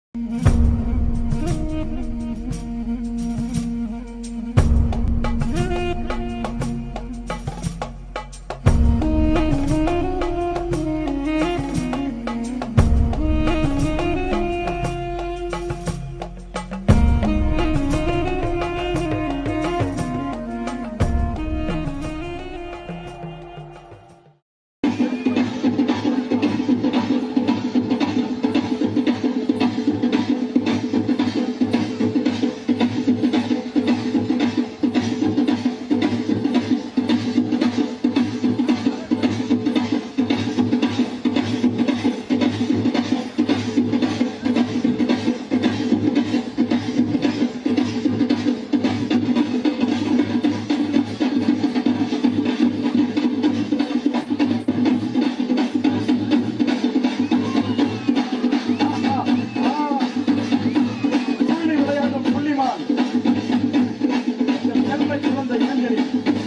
புள்ளி விளையாடும் புள்ளிமான் இந்த பெருமை சுமந்த இளைஞரின்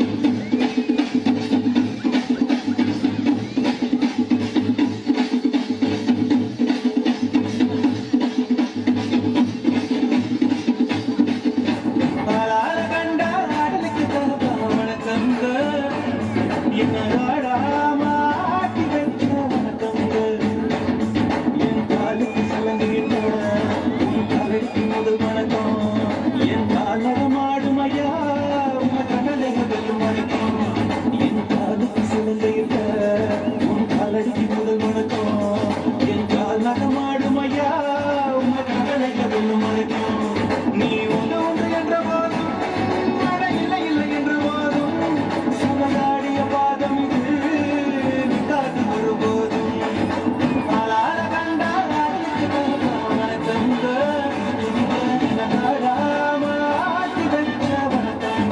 ஆளால கண்ட ஆடலுக்கு தரப்பா வணக்கங்க என்ன ஆடாம ஆட்டி வச்ச வணக்கங்க என் காலுக்கு சலங்குகின்ற உன் தலைக்கு முதல் வணக்கம் என் காலமாடும் ஐயா உன் கடலை முதல் வணக்கம் என் காலுக்கு சலங்குகின்ற உன் காலடிக்கு முதல் வணக்கம் என் கால் நகமாடும் ஐயா உன் கடலை முதல் வணக்கம் நீ ஒன்று ஒன்று என்ற போதும் அட இல்லை இல்லை என்ற போதும் சமதாடிய பாதம் இது நீ காட்டு ஒருபோதும் ஆளால கண்டால் ஆளுக்கு வணக்கங்க நடாடாம ஆட்டி வச்ச வணக்கங்க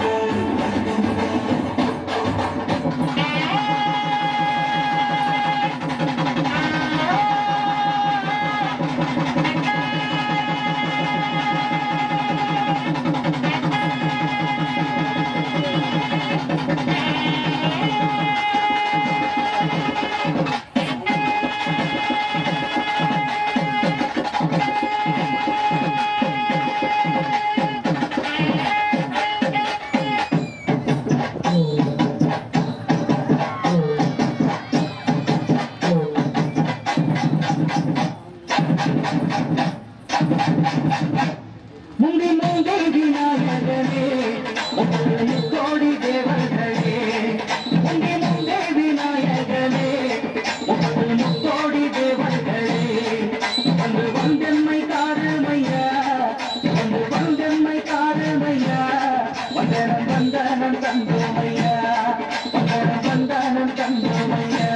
முந்தி மூங்கை விநாயகனே முப்பது கோடி தேவர்களே முந்தி மூங்கை விநாயகனே முப்பது கோடி தேவர்களே வந்து வந்தென்மை காருமையா வந்து வந்தென்மை காருமையா வந்தனம் வந்தனம் தந்தோமையா வந்தனம் வந்தனம் தந்தோமையா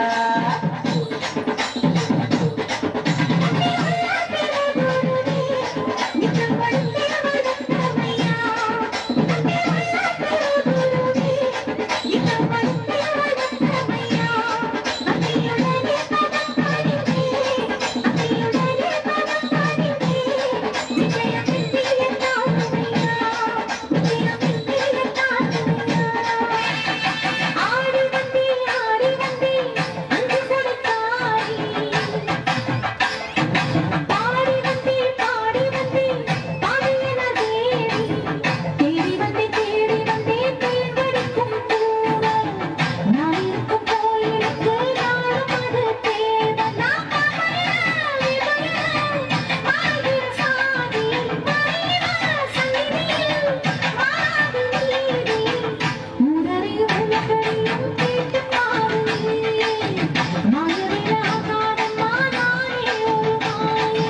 ஆடி வந்தே ஆடி வந்தே அங்கு கொடுத்தாடி பாடி வந்தே பாடி வந்தே பாடியன தேவி தேடி வந்தே தேடி வந்தே தேர்ந்தெடுக்கும் பூரம் நான் இருக்கும் கோயிலுக்கு நானும் அது தேவை நான் ஆகிற சாதி மறைவ சந்நிதியில் வாது நீதி முதலில் உலகறியும் கேட்டு பாருங்கள் மாயவிட ஆகாதம்மா நானே ஒரு மாயே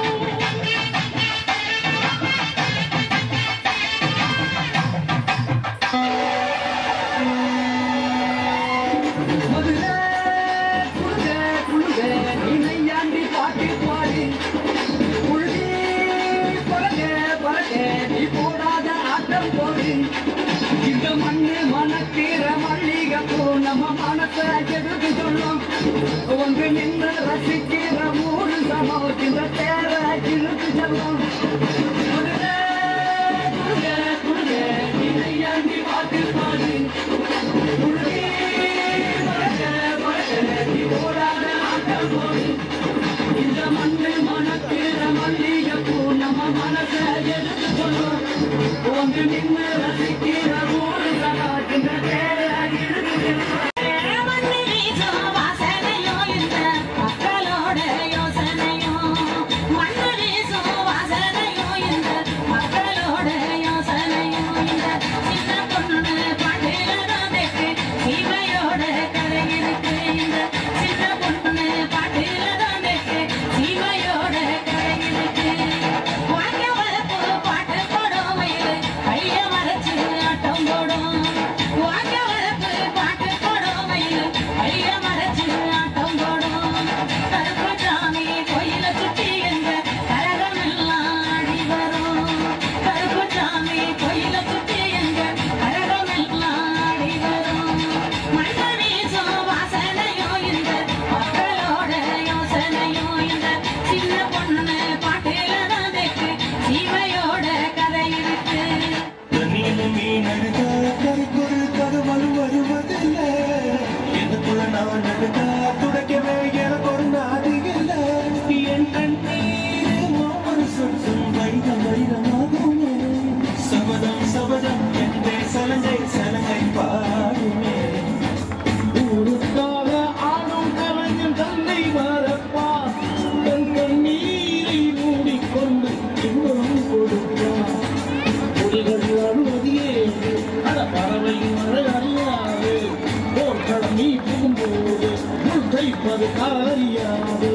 மதுரை குழுக குழுக இணையாண்டி பாட்டி பாடி புழுதி பறக்க பறக்க நீ போடாத ஆட்டம் போடி இந்த மண்ணு மணக்கிற மல்லிகைப்பூ நம்ம மனசை எதுக்கு சொல்லும் வந்து நின்று ரசிக்கிற மூணு சமம் இந்த தேர இழுத்து செல்லும் மதுரை குழுக குழுக இணையாண்டி பாட்டி பாடி புழுதி பறக்க பறக்க நீ போடாத ஆட்டம் போடி இந்த மண்ணு மணக்கிற மல்லிகை மனசை எடுத்து சொல்லும் வந்து நின்று ரசிக்கிற ஊரு சகாக்கின்ற தேவை இருக்குது மண்ணு வீசும் வாசனையும் இந்த மக்களோட யோசனையும் மண்ணு வீசும் வாசனையும் இந்த மக்களோட யோசனையும் இந்த சின்ன பொண்ணு பாட்டுல தான் தெக்கு சீமையோட கதை இருக்கு இந்த சின்ன பொண்ணு பாட்டுல தான் தெக்கு சீமையோட கதை இருக்கு வாங்க வரப்பு பாட்டு போடும் மயிலு கைய மறைச்சு ஆட்டம் போடும் வாங்க வரப்பு பாட்டு போடும் மயிலு கைய மறைச்சு ஆட்டம் போடும் கருப்பு சாமி கோயில சுத்தி எங்க கரகம் எல்லாம் ஆடி வரும் கருப்பு சாமி கோயில சுத்தி எங்க கரகம் எல்லாம் ஆடி வரும் மண்ண வீசும் வாசனையும் இந்த மக்களோட யோசனையும் இந்த சின்ன பொண்ணு பாட்டுல தான் தெக்கு சீமையோட கதை இருக்கு நீளும் மீன் அழுதா கருக்கொரு கருவலு வருவதில்லை எனக்குள்ள நான் அழுதா துடைக்கவே எனக்கு ஒரு நாதி இல்லை என் கண்ணீர் ஒவ்வொரு சொட்டும் வைரம் வைரமாகுமே சபதம் சபதம் என்றே சலங்கை சலங்கை பாடுமே ஊருக்காக ஆடும் கலைஞன் தன்னை மறப்பா தன் கண்ணீரை மூடிக்கொண்டு இன்னும் கொடுப்பான் புலிகள் அழுவதியே அட பறவை மழை அறியாது போர்க்களம் நீ புகும்போது முள் தைப்பது காரியாது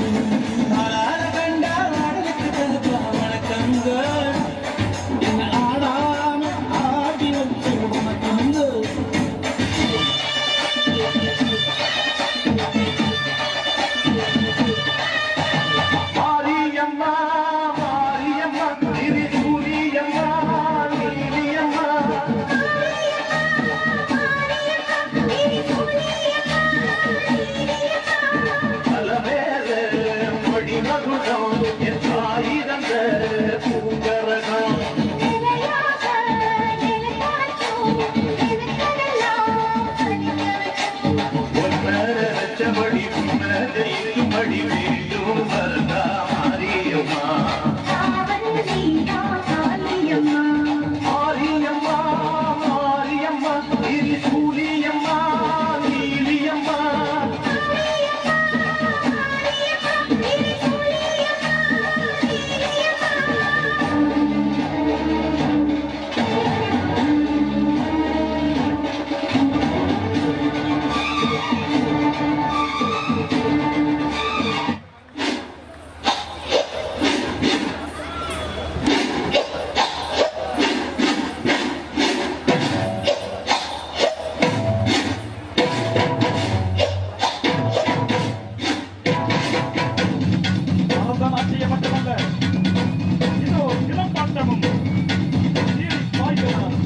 வணக்கங்கள் என்ன ஆடாம ஆடி வச்சு வணக்கங்கள் மாரியம்மா மாரியம்மா திரிசூலியம்மா நீலியம்மா பலவேல மொழி மகுடம் என் தாய் தந்த பூங்கரகம் ஒன்னரச்சபடி உன்னதைக்கும்படி வேண்டும் வரதா மாரியம்மா மாரியம்மா மாரியம்மா திரிசூலியம்மா நீலியம்மா பரதநாட்டியம் மட்டுமல்ல இதோ இளம்பாட்டமும் சீறி பாய்கிறது.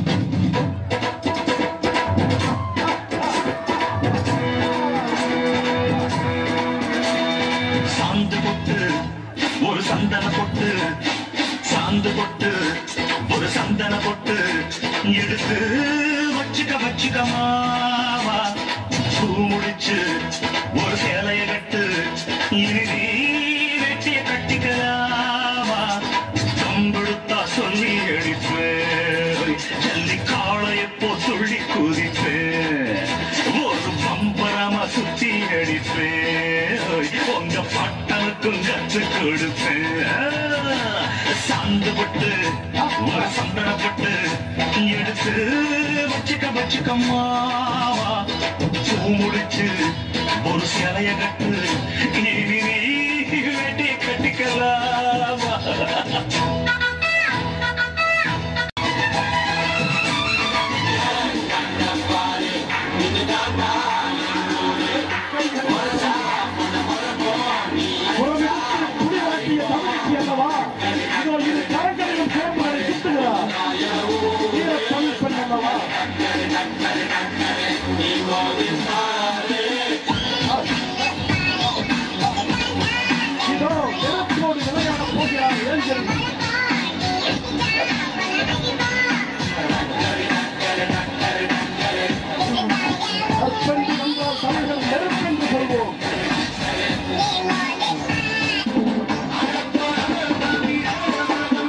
சாந்து பொட்டு ஒரு சந்தன பொட்டு சாந்து பொட்டு ஒரு சந்தன பொட்டு எடுத்து வச்சுக்க வச்சுக்க மாவா பூ முடிச்சு ஒரு சேலைய கட்டு இனி நீ வெட்டிய கட்டிக்கலாமா கம்பெடுத்தா சொல்லி அடிப்பேன் ஜல்லி காளைய போ துள்ளி குதிப்பேன் ஒரு பம்பரமா சுத்தி அடிப்பேன் உங்க பட்டனுக்கும் கத்து கொடுப்பேன் சாந்து பட்டு ஒரு சந்தனப்பட்டு எடுத்து வச்சுக்க வச்சுக்க மாவா பூ முடிச்சு ஒரு சிலைய கட்டு இனி நீ வேட்டிய கட்டிக்கலாமா புறவிட்டு குடிவாட்டிய தமிழ்ச்சி அல்லவா இதோ இரு கரங்களிலும் சிறப்புகளை சுட்டுகிறார் வீர தமிழ் பெண் அல்லவா இதோ நெருப்போடு விளையாட போகிறார் இளைஞர் நற்பெண்டு என்றால் தமிழர்கள் நெருப்பென்று சொல்வோம் ஆ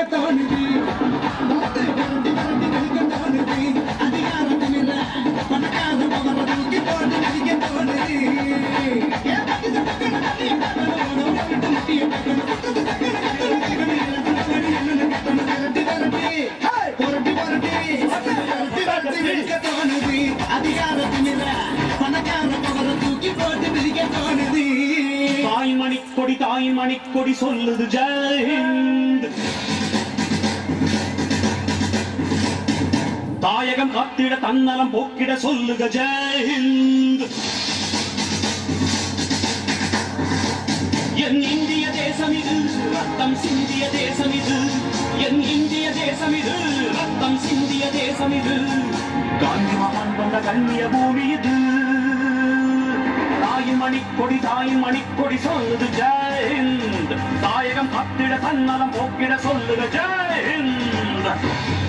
தோணுது நாட்டை புரட்டி புரட்டி மிதிக்க தோணுது அதிகாரத்தினில பணக்கார பவர தூக்கி போட்டு மிதிக்க தோணுது ஏன் பத்தி தக்கன தண்ணிய கட்டணும் விட்டு முட்டிய கட்டணும் சுத்தது தக்கன கட்டணும் தக்கன இலக்கண வழி என்னன்னு கட்டணும் விரட்டி விரட்டி புரட்டி புரட்டி விரட்டி விரட்டி மிதிக்க தோணுது அதிகாரத்தினில பணக்கார பவர தூக்கி போட்டு மிதிக்க தோணுது தாய் மணிக்கொடி தாய் மணிக்கொடி சொல்லுது ஜெயந்த் தாயகம் காத்திட தன்னலம் போக்கிட சொல்லுக ஜெயந்த் என் இந்திய தேசம் இது ரத்தம் சிந்திய தேசம் இது என் இந்திய தேசம் இது ரத்தம் சிந்திய தேசம் இது காந்தி மகான் வந்த கண்ணிய பூமி இது தாயின் மணிக்கொடி தாயின் மணிக்கொடி சொல்லுது ஜெயந்த் தாயகம் காத்திட தன்னலம் போக்கிட சொல்லுக ஜெயந்த்